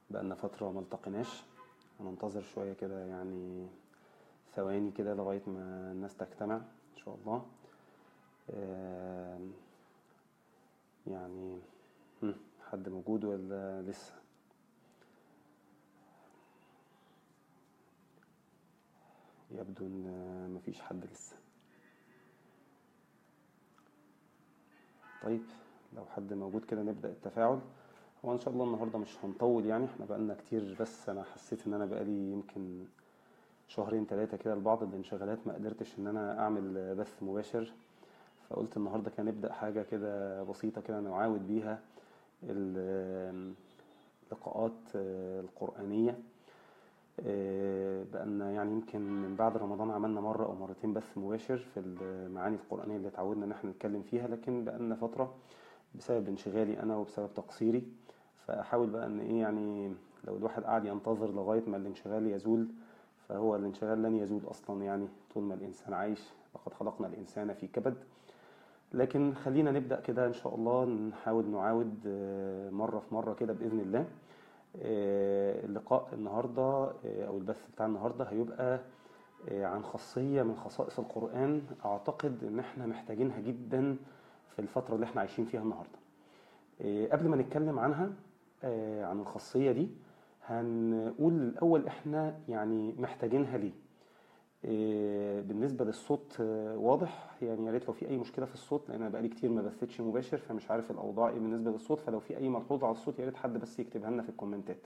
بقالنا فترة ما التقيناش هننتظر شوية كده يعني ثواني كده لغاية ما الناس تجتمع إن شاء الله آم، يعني هم، حد موجود ولا لسه يبدو إن مفيش حد لسه طيب لو حد موجود كده نبدأ التفاعل هو ان شاء الله النهارده مش هنطول يعني احنا بقالنا كتير بس انا حسيت ان انا بقالي يمكن شهرين ثلاثة كده لبعض الانشغالات ما قدرتش ان انا اعمل بث مباشر فقلت النهارده كان نبدأ حاجة كده بسيطة كده نعاود بيها ال- اللقاءات القرآنية آه، بقالنا يعني يمكن من بعد رمضان عملنا مرة أو مرتين بث مباشر في المعاني القرآنية اللي اتعودنا إن احنا نتكلم فيها لكن بقالنا فترة بسبب انشغالي أنا وبسبب تقصيري فأحاول بقى إن إيه يعني لو الواحد قاعد ينتظر لغاية ما الانشغال يزول فهو الانشغال لن يزول أصلا يعني طول ما الإنسان عايش لقد خلقنا الإنسان في كبد لكن خلينا نبدأ كده إن شاء الله نحاول نعاود آه، مرة في مرة كده بإذن الله آه، اللقاء النهاردة آه، أو البث بتاع النهاردة هيبقى آه، عن خاصية من خصائص القرآن أعتقد إن إحنا محتاجينها جدا في الفترة اللي إحنا عايشين فيها النهاردة آه، قبل ما نتكلم عنها آه، عن الخاصية دي هنقول الأول إحنا يعني محتاجينها ليه آه، بالنسبة للصوت آه، واضح يعني يا ريت لو في أي مشكلة في الصوت لأن أنا بقالي كتير ما بثتش مباشر فمش عارف الأوضاع إيه بالنسبة للصوت فلو في أي ملحوظة على الصوت يا ريت حد بس يكتبها لنا في الكومنتات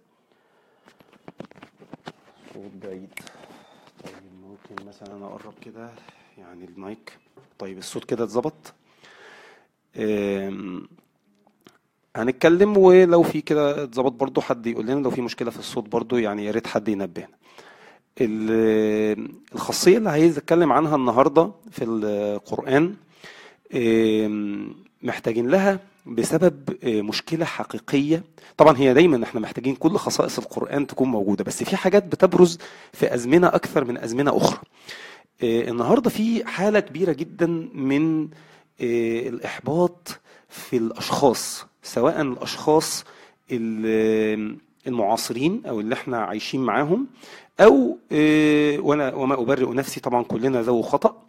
صوت بعيد طيب ممكن مثلا أنا أقرب كده يعني المايك طيب الصوت كده اتظبط آم، هنتكلم ولو في كده اتظبط برضو حد يقول لنا لو في مشكلة في الصوت برضو يعني يا ريت حد ينبهنا ال- الخاصية اللي عايز أتكلم عنها النهاردة في القرآن آم، محتاجين لها بسبب آه، مشكلة حقيقية طبعا هي دايما احنا محتاجين كل خصائص القرآن تكون موجودة بس في حاجات بتبرز في أزمنة أكثر من أزمنة أخرى آه، النهاردة في حالة كبيرة جدا من آه، الإحباط في الأشخاص سواء الأشخاص ال- المعاصرين أو اللي احنا عايشين معاهم أو آه، وأنا وما أبرئ نفسي طبعا كلنا ذو خطأ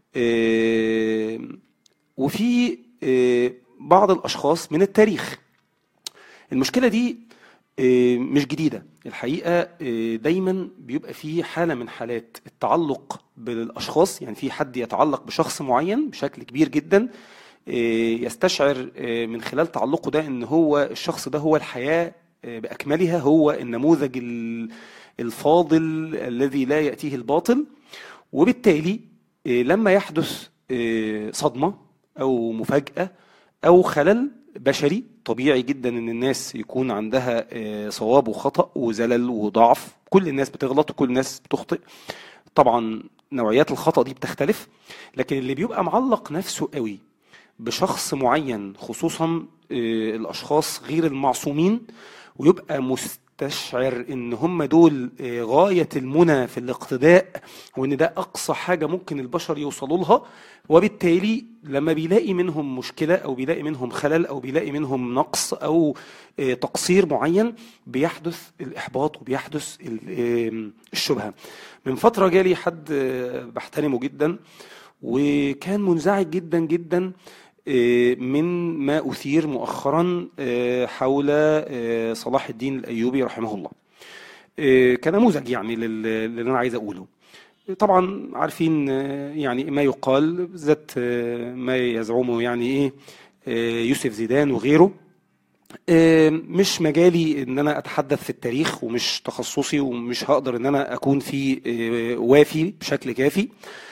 آه، وفي آه، بعض الأشخاص من التاريخ المشكلة دي آه، مش جديدة الحقيقة آه، دايما بيبقى في حالة من حالات التعلق بالأشخاص يعني في حد يتعلق بشخص معين بشكل كبير جدا آه، يستشعر آه، من خلال تعلقه ده ان هو الشخص ده هو الحياة آه، بأكملها هو النموذج ال- الفاضل الذي لا يأتيه الباطل وبالتالي آه، لما يحدث آه، صدمة أو مفاجأة أو خلل بشري طبيعي جدا ان الناس يكون عندها آه، صواب وخطأ وزلل وضعف كل الناس بتغلط وكل الناس بتخطئ طبعا نوعيات الخطأ دي بتختلف لكن اللي بيبقى معلق نفسه قوي بشخص معين خصوصا آه، الاشخاص غير المعصومين ويبقى مستشعر ان هم دول آه، غاية المنى في الاقتداء وان ده اقصى حاجة ممكن البشر يوصلوا لها وبالتالي لما بيلاقي منهم مشكلة او بيلاقي منهم خلل او بيلاقي منهم نقص او آه، تقصير معين بيحدث الاحباط وبيحدث ال- آه، الشبهة من فترة جالي حد آه، بحترمه جدا وكان منزعج جدا جدا آه، من ما أثير مؤخرا آه، حول آه، صلاح الدين الأيوبي رحمه الله آه، كنموذج يعني لل- للي أنا عايز أقوله طبعا عارفين آه، يعني ما يقال ذات آه، ما يزعمه يعني إيه آه، يوسف زيدان وغيره آه، مش مجالي ان انا اتحدث في التاريخ ومش تخصصي ومش هقدر ان انا اكون فيه آه، وافي بشكل كافي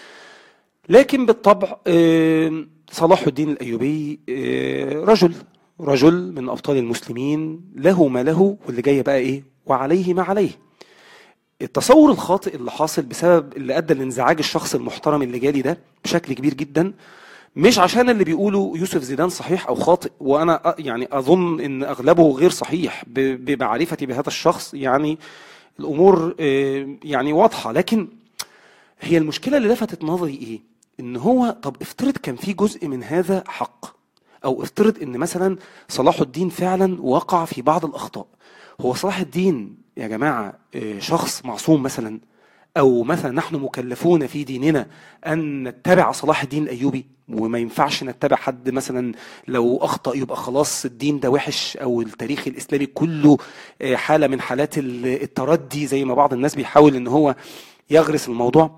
لكن بالطبع آه، صلاح الدين الايوبي آه، رجل رجل من ابطال المسلمين له ما له واللي جاي بقى ايه وعليه ما عليه التصور الخاطئ اللي حاصل بسبب اللي ادى لانزعاج الشخص المحترم اللي جالي ده بشكل كبير جدا مش عشان اللي بيقولوا يوسف زيدان صحيح او خاطئ وانا أ- يعني اظن ان اغلبه غير صحيح ب- بمعرفتي بهذا الشخص يعني الامور آه، يعني واضحه لكن هي المشكله اللي لفتت نظري ايه ان هو طب افترض كان في جزء من هذا حق او افترض ان مثلا صلاح الدين فعلا وقع في بعض الاخطاء هو صلاح الدين يا جماعه آه، شخص معصوم مثلا او مثلا نحن مكلفون في ديننا ان نتبع صلاح الدين الايوبي وما ينفعش نتبع حد مثلا لو اخطا يبقى خلاص الدين ده وحش او التاريخ الاسلامي كله آه، حاله من حالات ال- التردي زي ما بعض الناس بيحاول ان هو يغرس الموضوع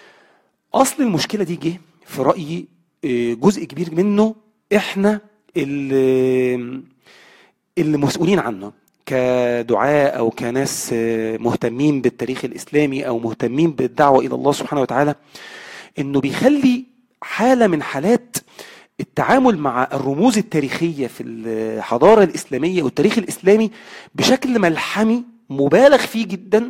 اصل المشكله دي جه في رايي آه، جزء كبير منه احنا اللي اللي مسؤولين عنه كدعاء او كناس آه، مهتمين بالتاريخ الاسلامي او مهتمين بالدعوه الى الله سبحانه وتعالى انه بيخلي حاله من حالات التعامل مع الرموز التاريخيه في الحضاره الاسلاميه والتاريخ الاسلامي بشكل ملحمي مبالغ فيه جدا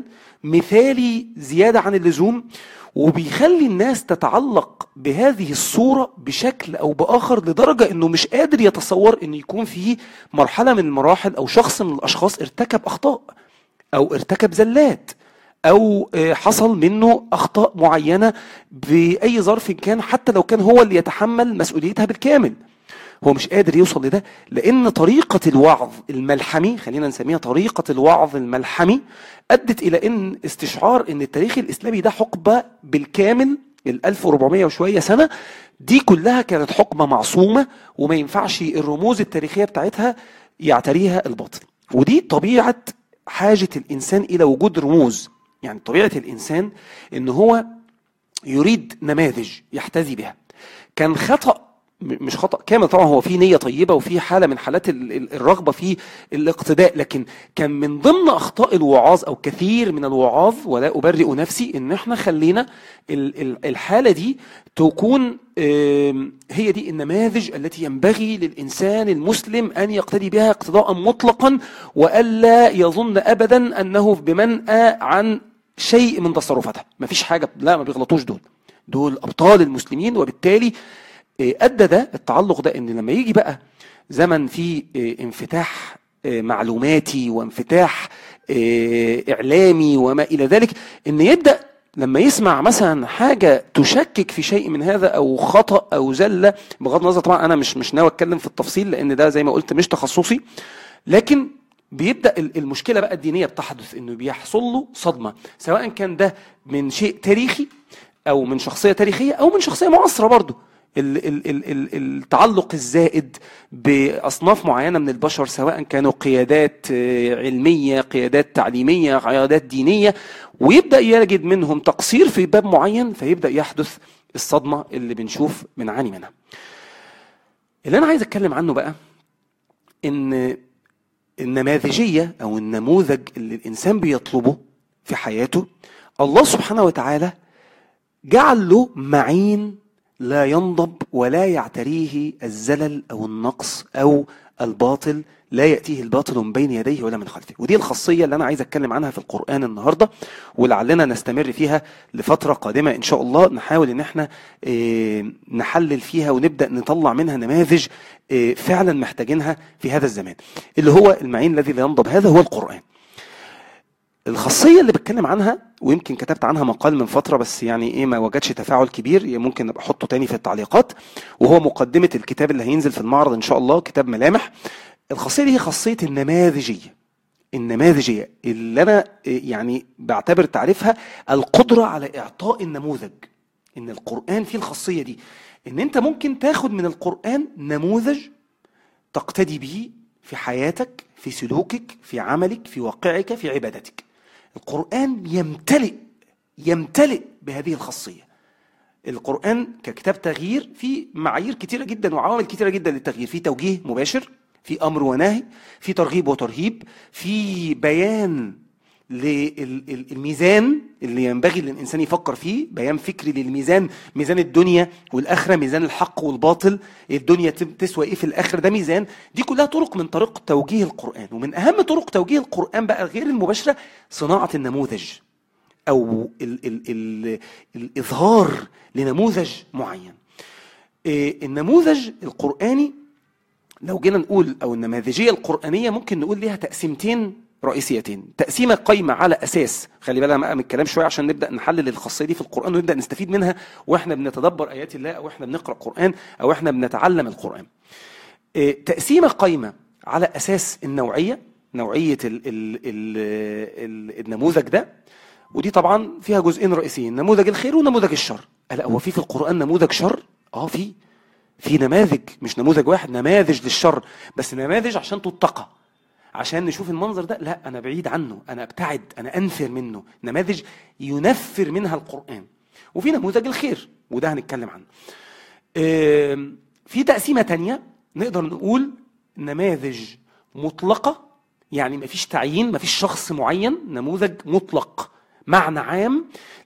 مثالي زياده عن اللزوم وبيخلي الناس تتعلق بهذه الصوره بشكل او باخر لدرجه انه مش قادر يتصور ان يكون فيه مرحله من المراحل او شخص من الاشخاص ارتكب اخطاء او ارتكب زلات او آه، حصل منه اخطاء معينه باي ظرف كان حتى لو كان هو اللي يتحمل مسؤوليتها بالكامل هو مش قادر يوصل لده لان طريقه الوعظ الملحمي خلينا نسميها طريقه الوعظ الملحمي ادت الى ان استشعار ان التاريخ الاسلامي ده حقبه بالكامل ال 1400 وشويه سنه دي كلها كانت حقبه معصومه وما ينفعش الرموز التاريخيه بتاعتها يعتريها الباطل ودي طبيعه حاجه الانسان الى وجود رموز يعني طبيعه الانسان ان هو يريد نماذج يحتذي بها كان خطأ م- مش خطأ كامل طبعا هو في نية طيبة وفي حالة من حالات ال- ال- الرغبة في الاقتداء لكن كان من ضمن أخطاء الوعاظ أو كثير من الوعاظ ولا أبرئ نفسي إن إحنا خلينا ال- ال- الحالة دي تكون آم، هي دي النماذج التي ينبغي للإنسان المسلم أن يقتدي بها اقتداء مطلقا وألا يظن أبدا أنه بمنأى عن شيء من تصرفاتها مفيش حاجة لا ما بيغلطوش دول دول أبطال المسلمين وبالتالي آه، أدى ده التعلق ده إن لما يجي بقى زمن فيه آه، انفتاح آه، معلوماتي وانفتاح آه، إعلامي وما إلى ذلك إن يبدأ لما يسمع مثلا حاجة تشكك في شيء من هذا أو خطأ أو زلة بغض النظر طبعا أنا مش مش ناوي أتكلم في التفصيل لأن ده زي ما قلت مش تخصصي لكن بيبدا ال- المشكله بقى الدينيه بتحدث انه بيحصل له صدمه سواء كان ده من شيء تاريخي او من شخصيه تاريخيه او من شخصيه معاصره برضه ال- ال- ال- ال- التعلق الزائد باصناف معينه من البشر سواء كانوا قيادات آه، علميه قيادات تعليميه قيادات دينيه ويبدا يجد منهم تقصير في باب معين فيبدا يحدث الصدمه اللي بنشوف بنعاني منها اللي انا عايز اتكلم عنه بقى ان النماذجيه او النموذج اللي الانسان بيطلبه في حياته الله سبحانه وتعالى جعل له معين لا ينضب ولا يعتريه الزلل او النقص او الباطل لا ياتيه الباطل من بين يديه ولا من خلفه ودي الخاصيه اللي انا عايز اتكلم عنها في القران النهارده ولعلنا نستمر فيها لفتره قادمه ان شاء الله نحاول ان احنا آه، نحلل فيها ونبدا نطلع منها نماذج آه، فعلا محتاجينها في هذا الزمان اللي هو المعين الذي لا ينضب هذا هو القران الخاصيه اللي بتكلم عنها ويمكن كتبت عنها مقال من فتره بس يعني ايه ما وجدش تفاعل كبير ممكن ابقى احطه تاني في التعليقات وهو مقدمه الكتاب اللي هينزل في المعرض ان شاء الله كتاب ملامح الخاصيه دي هي خاصيه النماذجيه النماذجيه اللي انا يعني بعتبر تعريفها القدره على اعطاء النموذج ان القران فيه الخاصيه دي ان انت ممكن تاخد من القران نموذج تقتدي به في حياتك في سلوكك في عملك في واقعك في عبادتك القرآن يمتلئ يمتلئ بهذه الخاصية القرآن ككتاب تغيير في معايير كتيرة جدا وعوامل كتيرة جدا للتغيير في توجيه مباشر في أمر ونهي في ترغيب وترهيب في بيان للميزان اللي ينبغي للإنسان يفكر فيه بيان فكري للميزان ميزان الدنيا والآخرة ميزان الحق والباطل الدنيا تسوى إيه في الآخرة ده ميزان دي كلها طرق من طرق توجيه القرآن ومن أهم طرق توجيه القرآن بقى غير المباشرة صناعة النموذج أو ال ال ال الإظهار لنموذج معين إيه النموذج القرآني لو جينا نقول أو النماذجية القرآنية ممكن نقول ليها تقسيمتين رئيسيتين تقسيمه قايمه على اساس خلي بالنا بقى من الكلام شويه عشان نبدا نحلل الخاصيه دي في القران ونبدا نستفيد منها واحنا بنتدبر ايات الله او احنا بنقرا قران او احنا بنتعلم القران آه، تقسيمه قايمه على اساس النوعيه نوعيه ال ال ال ال النموذج ده ودي طبعا فيها جزئين رئيسيين نموذج الخير ونموذج الشر لا هو في في القران نموذج شر اه في في نماذج مش نموذج واحد نماذج للشر بس نماذج عشان تتقى عشان نشوف المنظر ده لا انا بعيد عنه انا ابتعد انا انفر منه نماذج ينفر منها القران وفي نموذج الخير وده هنتكلم عنه آم، في تقسيمه تانية نقدر نقول نماذج مطلقه يعني مفيش تعيين مفيش شخص معين نموذج مطلق معنى عام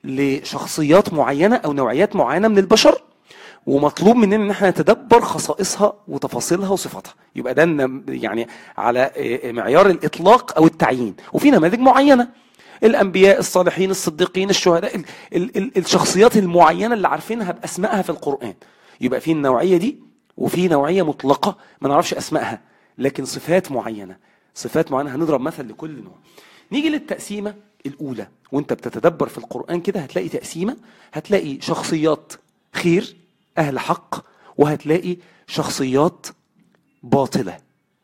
لشخصيات معينه او نوعيات معينه من البشر ومطلوب مننا ان احنا نتدبر خصائصها وتفاصيلها وصفاتها يبقى ده النم- يعني على آه، معيار الاطلاق او التعيين وفي نماذج معينه الانبياء الصالحين الصديقين الشهداء ال ال ال الشخصيات المعينه اللي عارفينها باسمائها في القران يبقى في النوعيه دي وفي نوعيه مطلقه ما نعرفش اسمائها لكن صفات معينه صفات معينه هنضرب مثل لكل نوع نيجي للتقسيمه الاولى وانت بتتدبر في القران كده هتلاقي تقسيمه هتلاقي شخصيات خير اهل حق وهتلاقي شخصيات باطله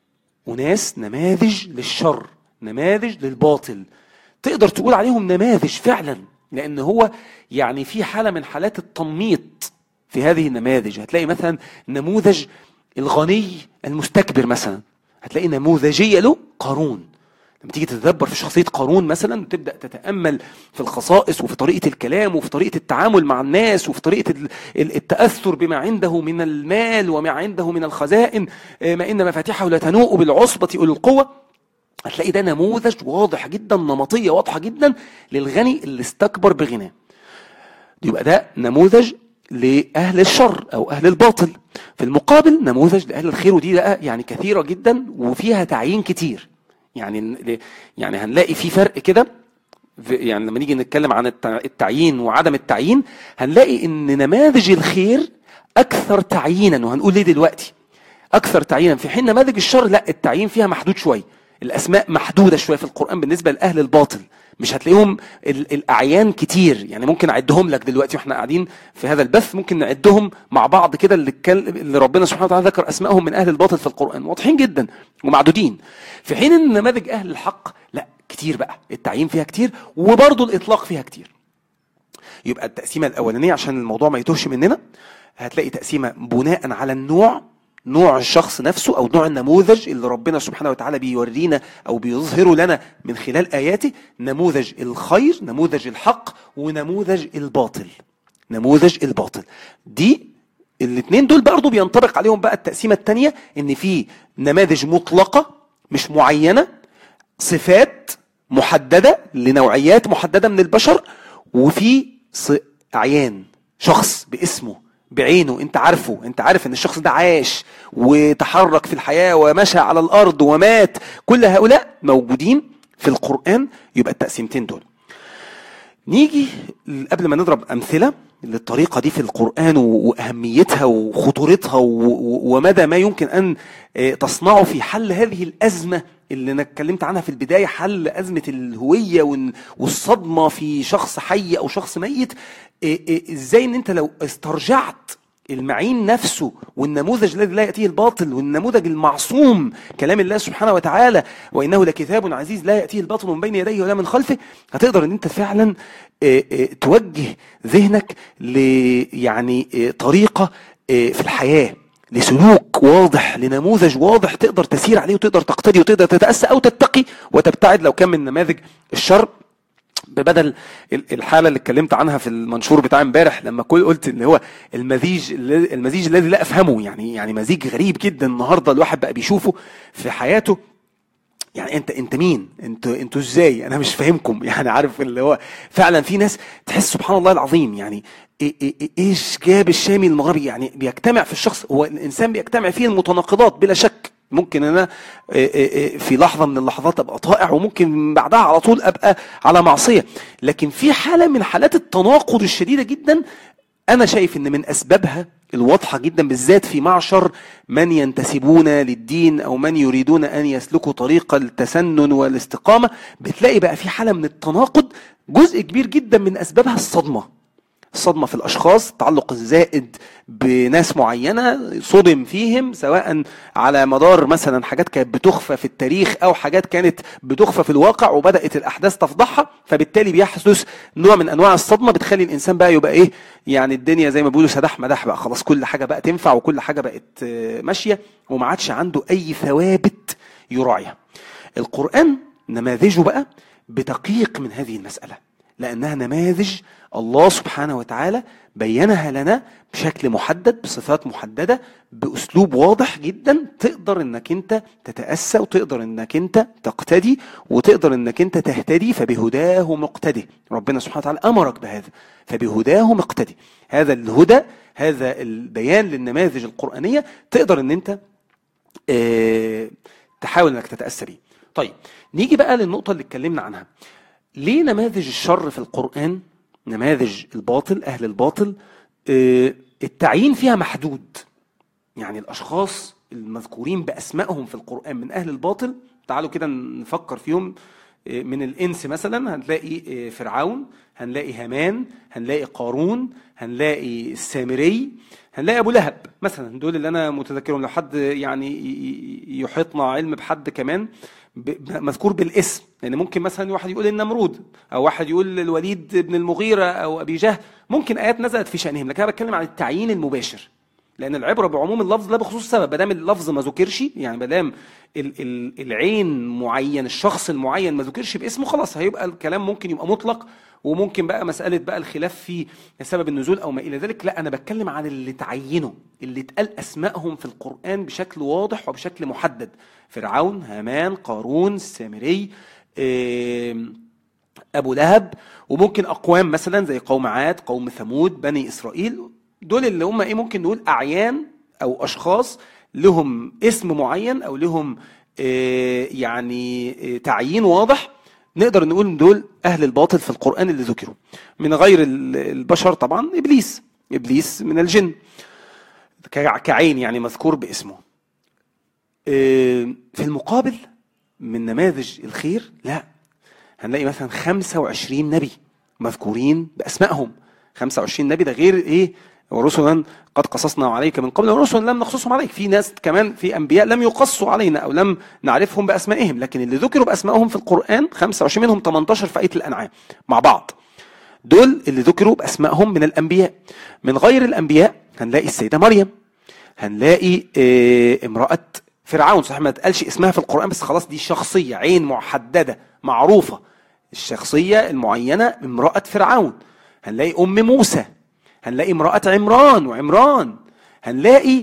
وناس نماذج للشر نماذج للباطل تقدر تقول عليهم نماذج فعلا لان هو يعني في حاله من حالات التنميط في هذه النماذج هتلاقي مثلا نموذج الغني المستكبر مثلا هتلاقي نموذجيه له قارون لما تيجي تتدبر في شخصيه قارون مثلا وتبدا تتامل في الخصائص وفي طريقه الكلام وفي طريقه التعامل مع الناس وفي طريقه ال- ال- التاثر بما عنده من المال وما عنده من الخزائن آه، ما ان مفاتيحه لتنوء بالعصبه اولي القوه هتلاقي ده نموذج واضح جدا نمطيه واضحه جدا للغني اللي استكبر بغناه يبقى ده نموذج لأهل الشر أو أهل الباطل في المقابل نموذج لأهل الخير ودي بقى يعني كثيرة جدا وفيها تعيين كتير يعني ل- يعني هنلاقي في فرق كده في- يعني لما نيجي نتكلم عن التع- التعيين وعدم التعيين هنلاقي ان نماذج الخير اكثر تعيينا وهنقول ليه دلوقتي اكثر تعيينا في حين نماذج الشر لا التعيين فيها محدود شويه الاسماء محدوده شويه في القران بالنسبه لاهل الباطل مش هتلاقيهم ال- الاعيان كتير يعني ممكن اعدهم لك دلوقتي واحنا قاعدين في هذا البث ممكن نعدهم مع بعض كده اللي, اتكل- اللي ربنا سبحانه وتعالى ذكر اسمائهم من اهل الباطل في القران واضحين جدا ومعدودين في حين ان نماذج اهل الحق لا كتير بقى التعيين فيها كتير وبرضه الاطلاق فيها كتير يبقى التقسيمه الاولانيه عشان الموضوع ما يتوهش مننا هتلاقي تقسيمه بناء على النوع نوع الشخص نفسه او نوع النموذج اللي ربنا سبحانه وتعالى بيورينا او بيظهره لنا من خلال اياته نموذج الخير نموذج الحق ونموذج الباطل نموذج الباطل دي الاثنين دول برضه بينطبق عليهم بقى التقسيمه الثانيه ان في نماذج مطلقه مش معينه صفات محدده لنوعيات محدده من البشر وفي ص- اعيان شخص باسمه بعينه انت عارفه انت عارف ان الشخص ده عاش وتحرك في الحياه ومشى على الارض ومات كل هؤلاء موجودين في القران يبقى التقسيمتين دول نيجي قبل ما نضرب امثله للطريقه دي في القران و- واهميتها وخطورتها و- و- ومدى ما يمكن ان آه، تصنعه في حل هذه الازمه اللي انا اتكلمت عنها في البدايه حل ازمه الهويه وال- والصدمه في شخص حي او شخص ميت آه، آه، ازاي ان انت لو استرجعت المعين نفسه والنموذج الذي لا يأتيه الباطل والنموذج المعصوم كلام الله سبحانه وتعالى وإنه لكتاب عزيز لا يأتيه الباطل من بين يديه ولا من خلفه هتقدر ان انت فعلا آه، آه، توجه ذهنك ل يعني آه، طريقة آه، في الحياة لسلوك واضح لنموذج واضح تقدر تسير عليه وتقدر تقتدي وتقدر تتأسى أو تتقي وتبتعد لو كان من نماذج الشر ببدل ال- الحاله اللي اتكلمت عنها في المنشور بتاع امبارح لما كل قلت اللي هو المزيج الذي- المزيج الذي لا افهمه يعني يعني مزيج غريب جدا النهارده الواحد بقى بيشوفه في حياته يعني انت انت مين انت انتوا ازاي انا مش فاهمكم يعني عارف اللي هو فعلا في ناس تحس سبحان الله العظيم يعني إيه- إيه- إيه- ايش جاب الشامي المغربي يعني بيجتمع في الشخص هو الانسان بيجتمع فيه المتناقضات بلا شك ممكن انا إيه- إيه- إيه في لحظه من اللحظات ابقى طائع وممكن بعدها على طول ابقى على معصيه لكن في حاله من حالات التناقض الشديده جدا انا شايف ان من اسبابها الواضحه جدا بالذات في معشر من ينتسبون للدين او من يريدون ان يسلكوا طريق التسنن والاستقامه بتلاقي بقى في حاله من التناقض جزء كبير جدا من اسبابها الصدمه الصدمة في الأشخاص التعلق الزائد بناس معينة صدم فيهم سواء على مدار مثلا حاجات كانت بتخفى في التاريخ أو حاجات كانت بتخفى في الواقع وبدأت الأحداث تفضحها فبالتالي بيحدث نوع من أنواع الصدمة بتخلي الإنسان بقى يبقى إيه يعني الدنيا زي ما بيقولوا سداح مداح بقى خلاص كل حاجة بقى تنفع وكل حاجة بقت ماشية وما عادش عنده أي ثوابت يراعيها القرآن نماذجه بقى بتقيق من هذه المسألة لأنها نماذج الله سبحانه وتعالى بينها لنا بشكل محدد بصفات محددة بأسلوب واضح جدا تقدر انك انت تتأسى وتقدر انك انت تقتدي وتقدر انك انت تهتدي فبهداه مقتدي ربنا سبحانه وتعالى أمرك بهذا فبهداه مقتدي هذا الهدى هذا البيان للنماذج القرآنية تقدر ان انت اه تحاول انك تتأسى بيه طيب نيجي بقى للنقطة اللي اتكلمنا عنها ليه نماذج الشر في القرآن نماذج الباطل أهل الباطل اه التعيين فيها محدود يعني الأشخاص المذكورين بأسمائهم في القرآن من أهل الباطل تعالوا كده نفكر فيهم اه من الإنس مثلا هنلاقي اه فرعون هنلاقي هامان هنلاقي قارون هنلاقي السامري هنلاقي ابو لهب مثلا دول اللي انا متذكرهم لو حد يعني يحيطنا علم بحد كمان مذكور بالاسم يعني ممكن مثلا واحد يقول النمرود او واحد يقول الوليد بن المغيره او ابي جهل ممكن ايات نزلت في شانهم لكن انا بتكلم عن التعيين المباشر لان العبره بعموم اللفظ لا بخصوص السبب ما دام اللفظ ما ذكرش يعني ما دام العين معين الشخص المعين ما ذكرش باسمه خلاص هيبقى الكلام ممكن يبقى مطلق وممكن بقى مسألة بقى الخلاف في سبب النزول أو ما إلى ذلك لا أنا بتكلم عن اللي تعينوا اللي اتقال أسمائهم في القرآن بشكل واضح وبشكل محدد فرعون هامان قارون السامري أبو لهب وممكن أقوام مثلا زي قوم عاد قوم ثمود بني إسرائيل دول اللي هم إيه ممكن نقول أعيان أو أشخاص لهم اسم معين أو لهم يعني تعيين واضح نقدر نقول ان دول اهل الباطل في القران اللي ذكروا من غير البشر طبعا ابليس ابليس من الجن كعين يعني مذكور باسمه في المقابل من نماذج الخير لا هنلاقي مثلا 25 نبي مذكورين باسمائهم 25 نبي ده غير ايه ورسلا قد قصصنا عليك من قبل ورسلا لم نقصصهم عليك في ناس كمان في انبياء لم يقصوا علينا او لم نعرفهم باسمائهم لكن اللي ذكروا باسمائهم في القران 25 منهم 18 في ايه الانعام مع بعض دول اللي ذكروا باسمائهم من الانبياء من غير الانبياء هنلاقي السيده مريم هنلاقي اه امراه فرعون صحيح ما اتقالش اسمها في القران بس خلاص دي شخصيه عين محدده معروفه الشخصيه المعينه امراه فرعون هنلاقي ام موسى هنلاقي امرأة عمران وعمران هنلاقي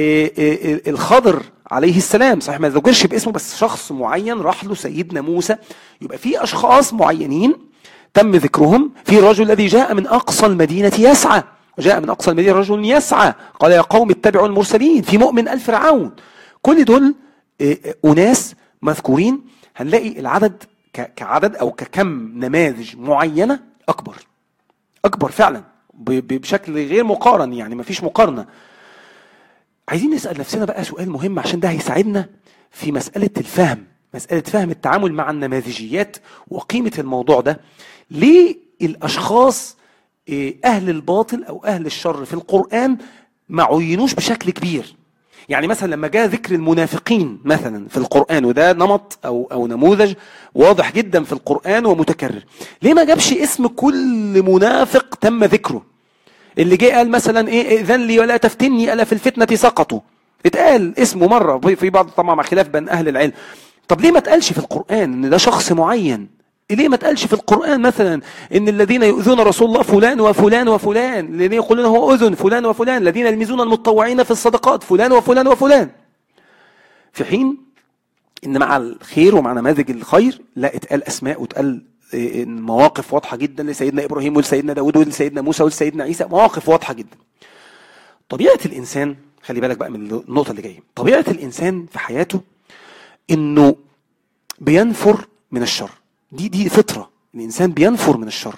الخضر عليه السلام صحيح ما ذكرش باسمه بس شخص معين راح له سيدنا موسى يبقى في اشخاص معينين تم ذكرهم في الرجل الذي جاء من اقصى المدينه يسعى وجاء من اقصى المدينه رجل يسعى قال يا قوم اتبعوا المرسلين في مؤمن ال فرعون كل دول اناس مذكورين هنلاقي العدد كعدد او ككم نماذج معينه اكبر اكبر فعلا بشكل غير مقارن يعني مفيش مقارنه عايزين نسال نفسنا بقى سؤال مهم عشان ده هيساعدنا في مساله الفهم مساله فهم التعامل مع النماذجيات وقيمه الموضوع ده ليه الاشخاص اهل الباطل او اهل الشر في القران ما عينوش بشكل كبير يعني مثلا لما جاء ذكر المنافقين مثلا في القرآن وده نمط أو أو نموذج واضح جدا في القرآن ومتكرر ليه ما جابش اسم كل منافق تم ذكره اللي جه قال مثلا ايه اذن لي ولا تفتني الا في الفتنه سقطوا اتقال اسمه مره في بعض طبعا مع خلاف بين اهل العلم طب ليه ما اتقالش في القران ان ده شخص معين ليه ما اتقالش في القرآن مثلا إن الذين يؤذون رسول الله فلان وفلان وفلان الذين يقولون هو أذن فلان وفلان الذين يلمزون المتطوعين في الصدقات فلان وفلان وفلان في حين إن مع الخير ومع نماذج الخير لا اتقال أسماء واتقال مواقف واضحة جدا لسيدنا إبراهيم ولسيدنا داود ولسيدنا موسى ولسيدنا عيسى مواقف واضحة جدا طبيعة الإنسان خلي بالك بقى من النقطة اللي جاية طبيعة الإنسان في حياته إنه بينفر من الشر دي دي فطره الانسان بينفر من الشر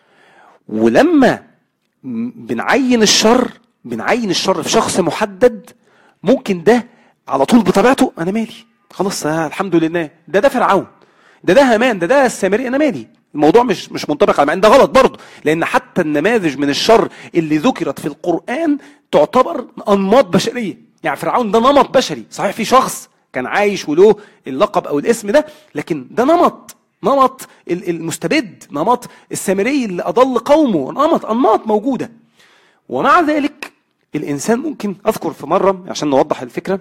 ولما بنعين الشر بنعين الشر في شخص محدد ممكن ده على طول بطبيعته انا مالي خلاص الحمد لله ده ده فرعون ده ده هامان ده ده السامري انا مالي الموضوع مش مش منطبق على مع ان ده غلط برضه لان حتى النماذج من الشر اللي ذكرت في القران تعتبر انماط بشريه يعني فرعون ده نمط بشري صحيح في شخص كان عايش وله اللقب او الاسم ده لكن ده نمط نمط المستبد نمط السامري اللي اضل قومه نمط انماط موجوده ومع ذلك الانسان ممكن اذكر في مره عشان نوضح الفكره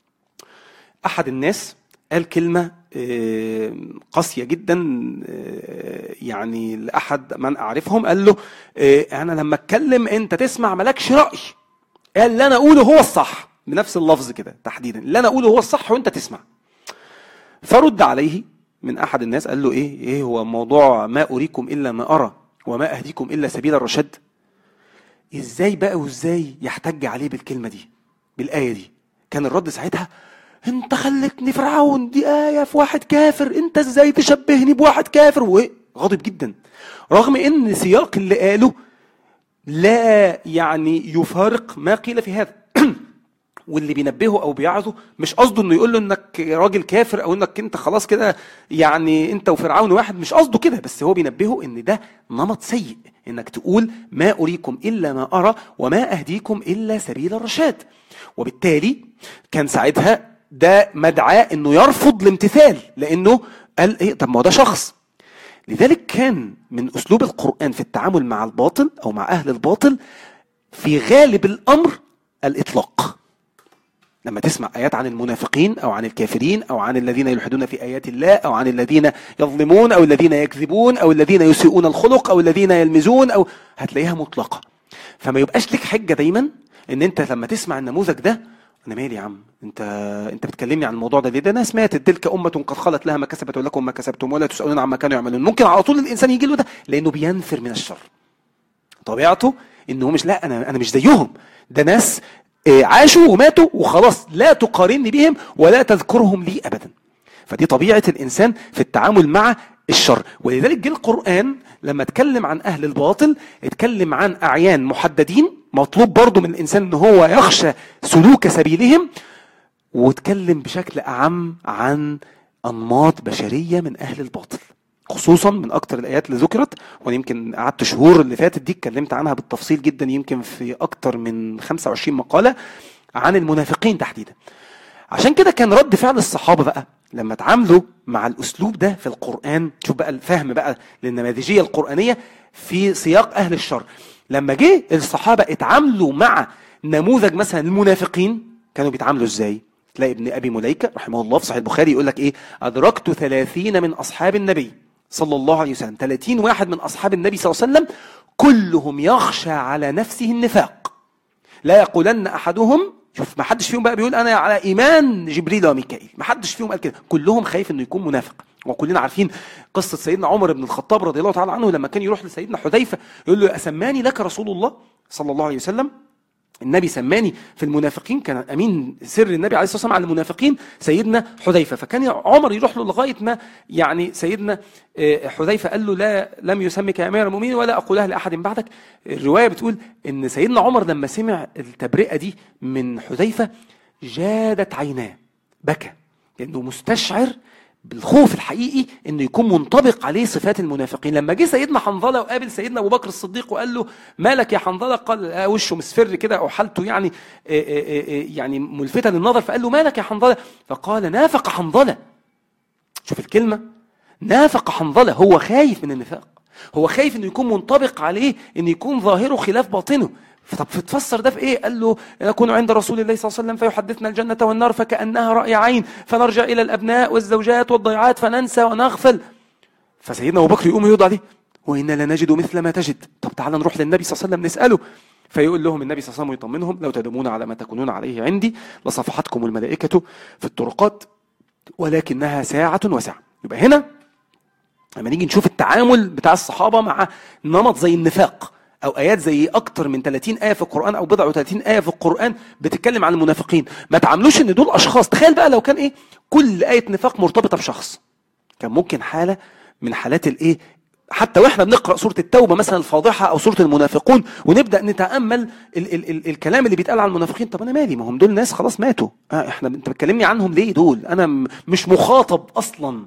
احد الناس قال كلمه آه، قاسيه جدا آه، يعني لاحد من اعرفهم قال له آه، انا لما اتكلم انت تسمع مالكش راي قال اللي انا اقوله هو الصح بنفس اللفظ كده تحديدا اللي انا اقوله هو الصح وانت تسمع فرد عليه من احد الناس قال له ايه ايه هو موضوع ما اريكم الا ما ارى وما اهديكم الا سبيل الرشاد ازاي بقى وازاي يحتج عليه بالكلمه دي بالايه دي كان الرد ساعتها انت خلتني فرعون دي آية في واحد كافر انت ازاي تشبهني بواحد كافر وغاضب جدا رغم ان سياق اللي قاله لا يعني يفارق ما قيل في هذا واللي بينبهه او بيعظه مش قصده انه يقول له انك راجل كافر او انك انت خلاص كده يعني انت وفرعون واحد مش قصده كده بس هو بينبهه ان ده نمط سيء انك تقول ما اريكم الا ما ارى وما اهديكم الا سبيل الرشاد وبالتالي كان ساعتها ده مدعاه انه يرفض الامتثال لانه قال ايه طب ما هو ده شخص لذلك كان من اسلوب القران في التعامل مع الباطل او مع اهل الباطل في غالب الامر الاطلاق لما تسمع ايات عن المنافقين او عن الكافرين او عن الذين يلحدون في ايات الله او عن الذين يظلمون او الذين يكذبون او الذين يسيئون الخلق او الذين يلمزون او هتلاقيها مطلقه فما يبقاش لك حجه دايما ان انت لما تسمع النموذج ده انا مالي يا عم انت انت بتكلمني عن الموضوع ده ليه ده ناس ماتت تلك امه قد خلت لها ما كسبت ولكم ما كسبتم ولا تسالون عما كانوا يعملون ممكن على طول الانسان يجي له ده لانه بينفر من الشر طبيعته انه مش لا انا انا مش زيهم ده ناس آه، عاشوا وماتوا وخلاص لا تقارني بهم ولا تذكرهم لي ابدا فدي طبيعه الانسان في التعامل مع الشر ولذلك جه القران لما اتكلم عن اهل الباطل اتكلم عن اعيان محددين مطلوب برضو من الانسان ان هو يخشى سلوك سبيلهم واتكلم بشكل اعم عن انماط بشريه من اهل الباطل خصوصا من اكتر الايات اللي ذكرت وانا يمكن قعدت شهور اللي فاتت دي اتكلمت عنها بالتفصيل جدا يمكن في اكتر من 25 مقاله عن المنافقين تحديدا عشان كده كان رد فعل الصحابه بقى لما اتعاملوا مع الاسلوب ده في القران شوف بقى الفهم بقى للنماذجيه القرانيه في سياق اهل الشر لما جه الصحابه اتعاملوا مع نموذج مثلا المنافقين كانوا بيتعاملوا ازاي تلاقي ابن ابي مليكه رحمه الله في صحيح البخاري يقول لك ايه ادركت ثلاثين من اصحاب النبي صلى الله عليه وسلم 30 واحد من اصحاب النبي صلى الله عليه وسلم كلهم يخشى على نفسه النفاق لا يقولن احدهم شوف ما حدش فيهم بقى بيقول انا على ايمان جبريل وميكائيل ما حدش فيهم قال كده كلهم خايف انه يكون منافق وكلنا عارفين قصه سيدنا عمر بن الخطاب رضي الله تعالى عنه لما كان يروح لسيدنا حذيفه يقول له اسماني لك رسول الله صلى الله عليه وسلم النبي سماني في المنافقين كان امين سر النبي عليه الصلاه والسلام على المنافقين سيدنا حذيفه فكان عمر يروح له لغايه ما يعني سيدنا آه، حذيفه قال له لا لم يسمك يا امير المؤمنين ولا اقولها لاحد بعدك الروايه بتقول ان سيدنا عمر لما سمع التبرئه دي من حذيفه جادت عيناه بكى لانه مستشعر بالخوف الحقيقي انه يكون منطبق عليه صفات المنافقين لما جه سيدنا حنظله وقابل سيدنا ابو بكر الصديق وقال له مالك يا حنظله قال آه وشه مصفر كده او حالته يعني آآ آه، آآ آه، آه، يعني ملفته للنظر فقال له مالك يا حنظله فقال نافق حنظله شوف الكلمه نافق حنظله هو خايف من النفاق هو خايف انه يكون منطبق عليه ان يكون ظاهره خلاف باطنه طب تفسر ده في ايه؟ قال له نكون عند رسول الله صلى الله عليه وسلم فيحدثنا الجنة والنار فكأنها رأي عين فنرجع إلى الأبناء والزوجات والضيعات فننسى ونغفل فسيدنا أبو بكر يقوم يرد عليه وإنا لنجد مثل ما تجد طب تعال نروح للنبي صلى الله عليه وسلم نسأله فيقول لهم النبي صلى الله عليه وسلم يطمنهم لو تدومون على ما تكونون عليه عندي لصفحتكم الملائكة في الطرقات ولكنها ساعة وساعة يبقى هنا لما نيجي نشوف التعامل بتاع الصحابة مع نمط زي النفاق او ايات زي اكتر من 30 ايه في القران او بضع و30 ايه في القران بتتكلم عن المنافقين ما تعاملوش ان دول اشخاص تخيل بقى لو كان ايه كل ايه نفاق مرتبطه بشخص كان ممكن حاله من حالات الايه حتى واحنا بنقرا سوره التوبه مثلا الفاضحه او سوره المنافقون ونبدا نتامل ال ال ال الكلام اللي بيتقال عن المنافقين طب انا مالي ما هم دول ناس خلاص ماتوا آه احنا انت بتكلمني عنهم ليه دول انا مش مخاطب اصلا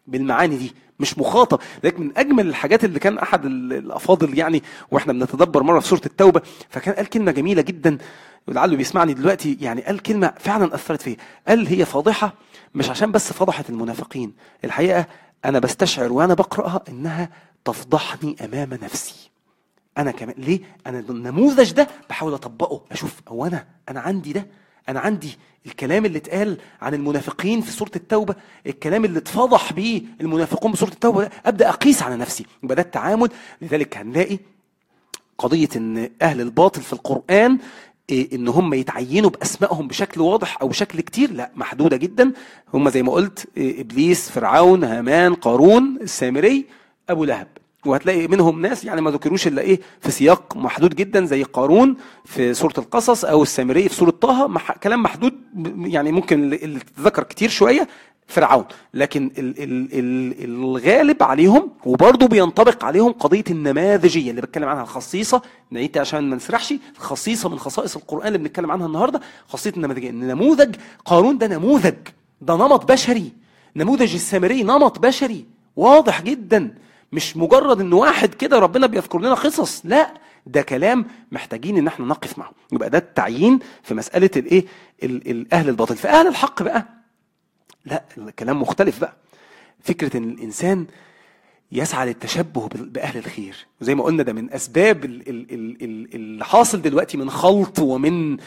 بالمعاني دي مش مخاطب لذلك من اجمل الحاجات اللي كان احد الافاضل يعني واحنا بنتدبر مره في سوره التوبه فكان قال كلمه جميله جدا ولعله بيسمعني دلوقتي يعني قال كلمه فعلا اثرت فيه قال هي فاضحه مش عشان بس فضحت المنافقين الحقيقه انا بستشعر وانا بقراها انها تفضحني امام نفسي انا كمان ليه انا النموذج ده بحاول اطبقه اشوف هو انا انا عندي ده انا عندي الكلام اللي اتقال عن المنافقين في سوره التوبه الكلام اللي اتفضح بيه المنافقون بسوره التوبه ده ابدا اقيس على نفسي يبقى ده التعامل لذلك هنلاقي قضيه ان اهل الباطل في القران إيه ان هم يتعينوا باسمائهم بشكل واضح او بشكل كتير لا محدوده جدا هم زي ما قلت إيه ابليس فرعون هامان قارون السامري ابو لهب وهتلاقي منهم ناس يعني ما ذكروش الا ايه في سياق محدود جدا زي قارون في سوره القصص او السامري في سوره طه مح كلام محدود يعني ممكن اللي تذكر كتير شويه فرعون لكن ال ال ال الغالب عليهم وبرضه بينطبق عليهم قضيه النماذجيه اللي بتكلم عنها الخصيصه نعيد عشان ما نسرحش خصيصه من خصائص القران اللي بنتكلم عنها النهارده خاصيه النماذجيه ان نموذج قارون ده نموذج ده نمط بشري نموذج السامري نمط بشري واضح جدا مش مجرد ان واحد كده ربنا بيذكر لنا قصص لا ده كلام محتاجين ان احنا نقف معه يبقى ده التعيين في مساله الايه الاهل الباطل في اهل الحق بقى لا الكلام مختلف بقى فكره ان الانسان يسعى للتشبه باهل الخير وزي ما قلنا ده من اسباب اللي حاصل دلوقتي من خلط ومن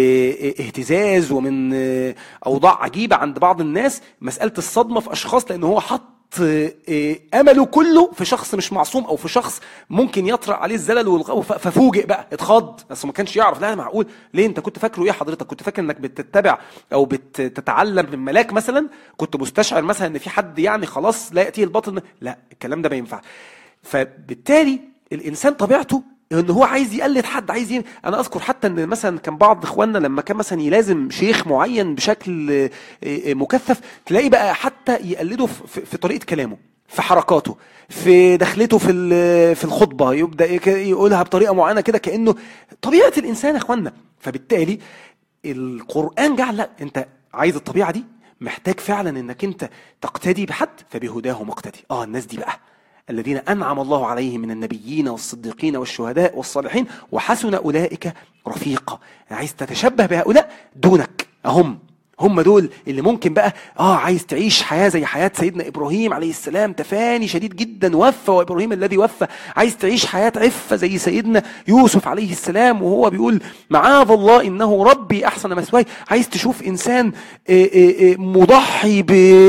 اهتزاز ومن اوضاع عجيبه عند بعض الناس مساله الصدمه في اشخاص لان هو حط آه، امله كله في شخص مش معصوم او في شخص ممكن يطرأ عليه الزلل والغو ففوجئ بقى اتخض بس ما كانش يعرف لا معقول ليه انت كنت فاكره ايه حضرتك كنت فاكر انك بتتبع او بتتعلم من ملاك مثلا كنت مستشعر مثلا ان في حد يعني خلاص لا ياتيه الباطل لا الكلام ده ما ينفع فبالتالي الانسان طبيعته ان هو عايز يقلد حد عايز ين... انا اذكر حتى ان مثلا كان بعض اخواننا لما كان مثلا يلازم شيخ معين بشكل آه، آه، مكثف تلاقي بقى حتى يقلده في طريقه كلامه في حركاته في دخلته في في الخطبه يبدا يقولها بطريقه معينه كده كانه طبيعه الانسان يا اخوانا فبالتالي القران جعل لا انت عايز الطبيعه دي محتاج فعلا انك انت تقتدي بحد فبهداه مقتدي اه الناس دي بقى الذين أنعم الله عليهم من النبيين والصديقين والشهداء والصالحين وحسن أولئك رفيقا عايز تتشبه بهؤلاء دونك أهم هم دول اللي ممكن بقى اه عايز تعيش حياه زي حياه سيدنا ابراهيم عليه السلام تفاني شديد جدا وفى وابراهيم الذي وفى عايز تعيش حياه عفه زي سيدنا يوسف عليه السلام وهو بيقول معاذ الله انه ربي احسن مثواي عايز تشوف انسان آه، آه، آه، مضحي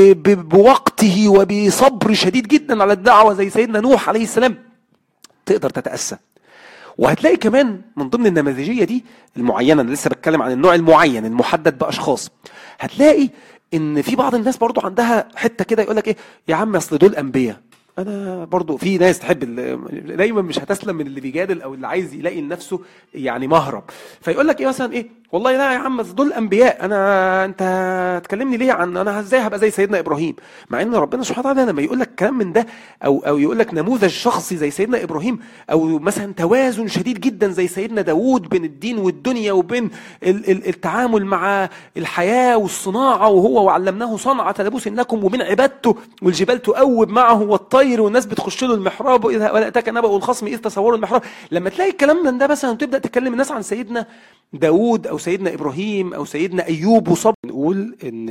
بوقته وبصبر شديد جدا على الدعوه زي سيدنا نوح عليه السلام تقدر تتاسى وهتلاقي كمان من ضمن النماذجيه دي المعينه انا لسه بتكلم عن النوع المعين المحدد باشخاص هتلاقي ان في بعض الناس برضو عندها حته كده يقول لك ايه يا عم اصل دول انبياء انا برضو في ناس تحب دايما مش هتسلم من اللي بيجادل او اللي عايز يلاقي لنفسه يعني مهرب فيقول لك ايه مثلا ايه والله لا يا عم دول انبياء انا انت تكلمني ليه عن انا ازاي هبقى زي سيدنا ابراهيم مع ان ربنا سبحانه وتعالى لما يقول لك كلام من ده او او يقول لك نموذج شخصي زي سيدنا ابراهيم او مثلا توازن شديد جدا زي سيدنا داوود بين الدين والدنيا وبين التعامل مع الحياه والصناعه وهو وعلمناه صنعه لبوس لكم وبين عبادته والجبال تؤوب معه والطير والناس بتخش له المحراب واذا ولا اتاك نبأ الخصم اذ تصوروا المحراب لما تلاقي الكلام من ده مثلا وتبدا تكلم الناس عن سيدنا داوود او سيدنا ابراهيم او سيدنا ايوب وصبر نقول ان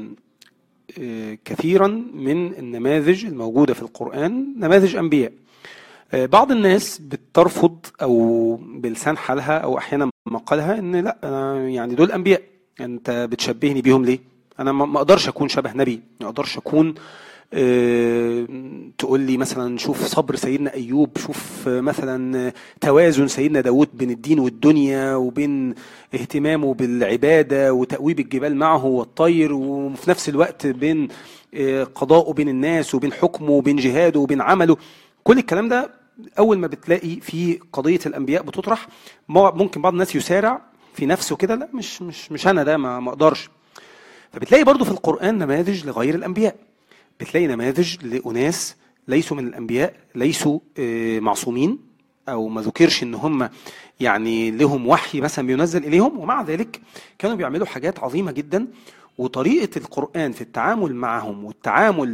آه، كثيرا من النماذج الموجوده في القران نماذج انبياء آه، بعض الناس بترفض او بلسان حالها او احيانا مقالها ان لا أنا يعني دول انبياء انت بتشبهني بيهم ليه انا ما اقدرش اكون شبه نبي ما اقدرش اكون آه، تقول لي مثلا شوف صبر سيدنا ايوب شوف مثلا توازن سيدنا داود بين الدين والدنيا وبين اهتمامه بالعباده وتأويب الجبال معه والطير وفي نفس الوقت بين آه، قضاءه بين الناس وبين حكمه وبين جهاده وبين عمله كل الكلام ده اول ما بتلاقي في قضيه الانبياء بتطرح ممكن بعض الناس يسارع في نفسه كده لا مش مش مش انا ده ما اقدرش فبتلاقي برضو في القران نماذج لغير الانبياء بتلاقي نماذج لأناس ليسوا من الأنبياء ليسوا آه، معصومين أو ما ذكرش إن هم يعني لهم وحي مثلا بينزل إليهم ومع ذلك كانوا بيعملوا حاجات عظيمة جدا وطريقة القرآن في التعامل معهم والتعامل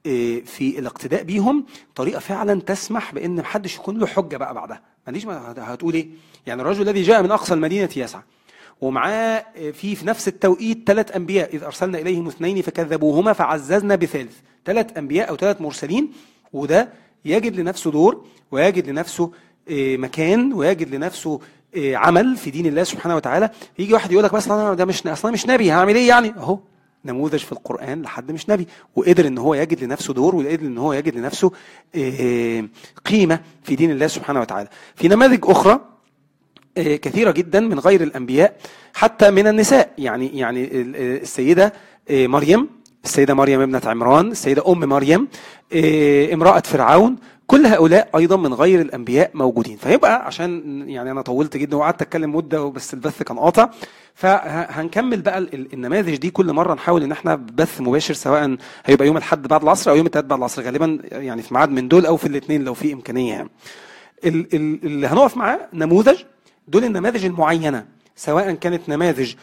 آه، في الاقتداء بيهم طريقه فعلا تسمح بان محدش يكون له حجه بقى بعدها ماليش ما هتقول ايه يعني الرجل الذي جاء من اقصى المدينه يسعى ومعاه في في نفس التوقيت ثلاث انبياء اذ ارسلنا اليهم اثنين فكذبوهما فعززنا بثالث ثلاث انبياء او ثلاث مرسلين وده يجد لنفسه دور ويجد لنفسه آه، مكان ويجد لنفسه آه، عمل في دين الله سبحانه وتعالى يجي واحد يقول لك بس انا ده مش اصلا مش نبي هعمل ايه يعني اهو نموذج في القرآن لحد مش نبي وقدر ان هو يجد لنفسه دور وقدر ان هو يجد لنفسه آه، قيمة في دين الله سبحانه وتعالى في نماذج أخرى آه، كثيرة جدا من غير الأنبياء حتى من النساء يعني يعني السيدة آه، مريم السيدة مريم ابنة عمران السيدة أم مريم امرأة فرعون كل هؤلاء ايضا من غير الانبياء موجودين فيبقى عشان يعني انا طولت جدا وقعدت اتكلم مده بس البث كان قاطع فهنكمل بقى النماذج دي كل مره نحاول ان احنا بث مباشر سواء هيبقى يوم الاحد بعد العصر او يوم الثلاث بعد العصر غالبا يعني في ميعاد من دول او في الاثنين لو في امكانيه يعني. اللي هنقف معاه نموذج دول النماذج المعينه سواء كانت نماذج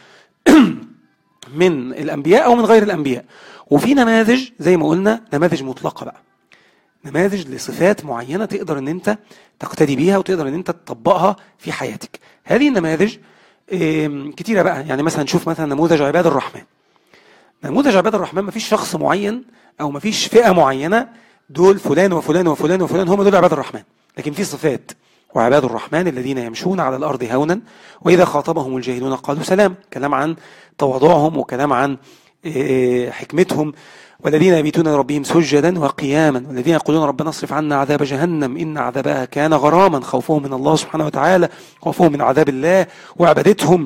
من الانبياء او من غير الانبياء وفي نماذج زي ما قلنا نماذج مطلقه بقى نماذج لصفات معينه تقدر ان انت تقتدي بيها وتقدر ان انت تطبقها في حياتك هذه النماذج كتيرة بقى يعني مثلا نشوف مثلا نموذج عباد الرحمن نموذج عباد الرحمن مفيش شخص معين او مفيش فئة معينة دول فلان وفلان وفلان وفلان هم دول عباد الرحمن لكن في صفات وعباد الرحمن الذين يمشون على الأرض هونا وإذا خاطبهم الجاهلون قالوا سلام كلام عن تواضعهم وكلام عن حكمتهم والذين يبيتون لربهم سجدا وقياما والذين يقولون ربنا اصرف عنا عذاب جهنم إن عذابها كان غراما خوفهم من الله سبحانه وتعالى خوفهم من عذاب الله وعبادتهم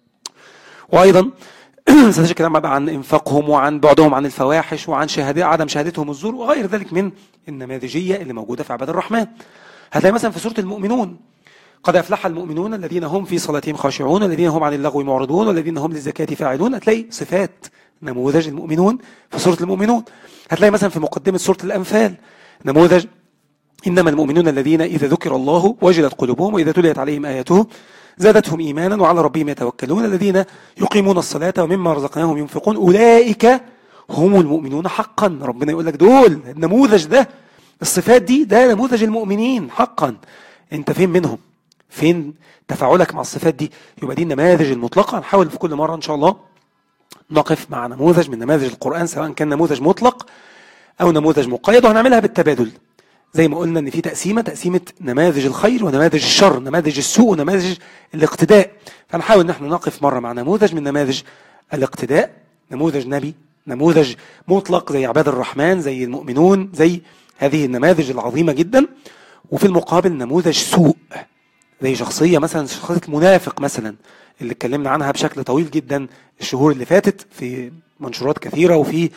وأيضا سنتكلم كلام بقى عن انفاقهم وعن بعدهم عن الفواحش وعن شهادة عدم شهادتهم الزور وغير ذلك من النماذجية اللي موجودة في عباد الرحمن هتلاقي مثلا في سورة المؤمنون قد أفلح المؤمنون الذين هم في صلاتهم خاشعون الذين هم عن اللغو معرضون والذين هم للزكاة فاعلون هتلاقي صفات نموذج المؤمنون في سورة المؤمنون هتلاقي مثلا في مقدمة سورة الأنفال نموذج إنما المؤمنون الذين إذا ذكر الله وجلت قلوبهم وإذا تليت عليهم آياته زادتهم إيمانا وعلى ربهم يتوكلون الذين يقيمون الصلاة ومما رزقناهم ينفقون أولئك هم المؤمنون حقا ربنا يقول لك دول النموذج ده الصفات دي ده نموذج المؤمنين حقا انت فين منهم فين تفاعلك مع الصفات دي يبقى دي النماذج المطلقة نحاول في كل مرة إن شاء الله نقف مع نموذج من نماذج القرآن سواء كان نموذج مطلق أو نموذج مقيد وهنعملها بالتبادل زي ما قلنا ان في تقسيمه تقسيمه نماذج الخير ونماذج الشر نماذج السوء ونماذج الاقتداء فنحاول ان احنا نقف مره مع نموذج من نماذج الاقتداء نموذج نبي نموذج مطلق زي عباد الرحمن زي المؤمنون زي هذه النماذج العظيمه جدا وفي المقابل نموذج سوء زي شخصيه مثلا شخصيه منافق مثلا اللي اتكلمنا عنها بشكل طويل جدا الشهور اللي فاتت في منشورات كثيرة وفي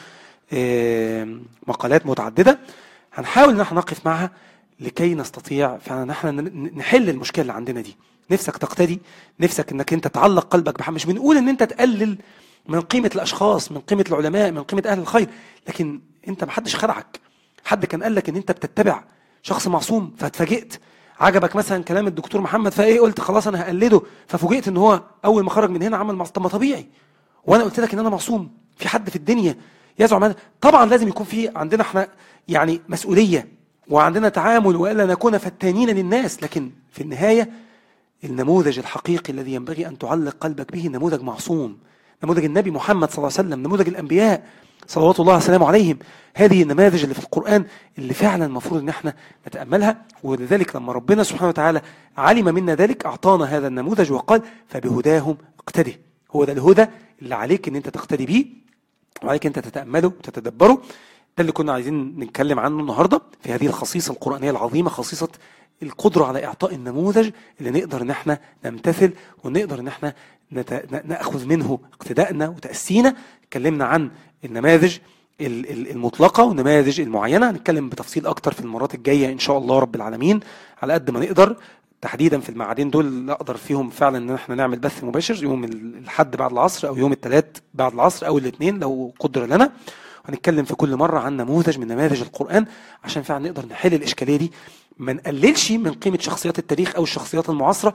مقالات متعددة هنحاول ان احنا نقف معها لكي نستطيع فعلا ان احنا نحل المشكله اللي عندنا دي نفسك تقتدي نفسك انك انت تعلق قلبك بحق مش بنقول ان انت تقلل من قيمه الاشخاص من قيمه العلماء من قيمه اهل الخير لكن انت محدش خدعك حد كان قال لك ان انت بتتبع شخص معصوم فاتفاجئت عجبك مثلا كلام الدكتور محمد فايه قلت خلاص انا هقلده ففوجئت ان هو اول ما خرج من هنا عمل طب ما طبيعي وانا قلت لك ان انا معصوم في حد في الدنيا يزعم هذا طبعا لازم يكون في عندنا احنا يعني مسؤوليه وعندنا تعامل والا نكون فتانين للناس لكن في النهايه النموذج الحقيقي الذي ينبغي ان تعلق قلبك به نموذج معصوم نموذج النبي محمد صلى الله عليه وسلم نموذج الانبياء صلوات الله وسلامه عليهم هذه النماذج اللي في القرآن اللي فعلا المفروض ان احنا نتأملها ولذلك لما ربنا سبحانه وتعالى علم منا ذلك أعطانا هذا النموذج وقال فبهداهم اقتدي هو ده الهدى اللي عليك ان انت تقتدي بيه وعليك انت تتأمله وتتدبره ده اللي كنا عايزين نتكلم عنه النهارده في هذه الخصيصة القرآنية العظيمة خصيصة القدرة على إعطاء النموذج اللي نقدر إن احنا نمتثل ونقدر إن احنا نأخذ منه اقتدائنا وتأسينا اتكلمنا عن النماذج المطلقة والنماذج المعينة هنتكلم بتفصيل أكتر في المرات الجاية إن شاء الله رب العالمين على قد ما نقدر تحديدا في المعادين دول نقدر فيهم فعلا ان احنا نعمل بث مباشر يوم الحد بعد العصر او يوم الثلاث بعد العصر او الاثنين لو قدر لنا هنتكلم في كل مرة عن نموذج من نماذج القرآن عشان فعلا نقدر نحل الإشكالية دي ما نقللش من قيمة شخصيات التاريخ أو الشخصيات المعاصرة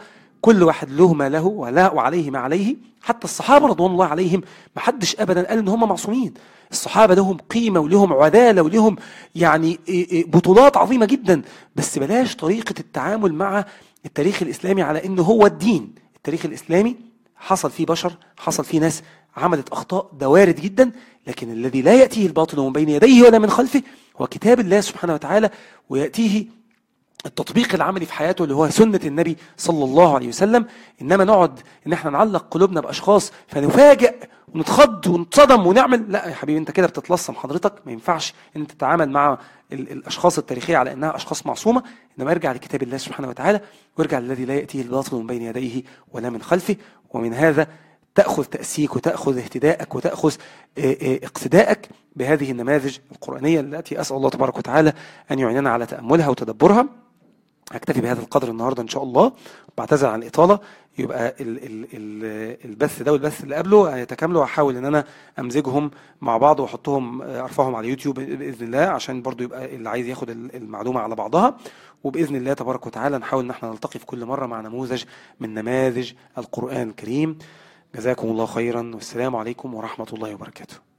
كل واحد له ما له ولا وعليه ما عليه حتى الصحابة رضوان الله عليهم ما حدش أبدا قال إن هم معصومين الصحابة لهم قيمة ولهم عدالة ولهم يعني إيه إيه بطولات عظيمة جدا بس بلاش طريقة التعامل مع التاريخ الإسلامي على إنه هو الدين التاريخ الإسلامي حصل فيه بشر حصل فيه ناس عملت أخطاء ده وارد جدا لكن الذي لا يأتيه الباطل من بين يديه ولا من خلفه هو كتاب الله سبحانه وتعالى ويأتيه التطبيق العملي في حياته اللي هو سنة النبي صلى الله عليه وسلم إنما نقعد إن احنا نعلق قلوبنا بأشخاص فنفاجئ ونتخض ونتصدم ونعمل لا يا حبيبي انت كده بتتلصم حضرتك ما ينفعش ان انت تتعامل مع ال- الاشخاص التاريخيه على انها اشخاص معصومه انما ارجع لكتاب الله سبحانه وتعالى وارجع للذي لا ياتيه الباطل من بين يديه ولا من خلفه ومن هذا تاخذ تاسيك وتاخذ اهتداءك وتاخذ آه، آه، اقتداءك بهذه النماذج القرانيه التي اسال الله تبارك وتعالى ان يعيننا على تاملها وتدبرها هكتفي بهذا القدر النهارده ان شاء الله بعتذر عن الاطاله يبقى ال ال ال البث ده والبث اللي قبله هيتكاملوا واحاول ان انا امزجهم مع بعض واحطهم ارفعهم على يوتيوب باذن الله عشان برضو يبقى اللي عايز ياخد ال- المعلومه على بعضها وباذن الله تبارك وتعالى نحاول ان احنا نلتقي في كل مره مع نموذج من نماذج القران الكريم جزاكم الله خيرا والسلام عليكم ورحمه الله وبركاته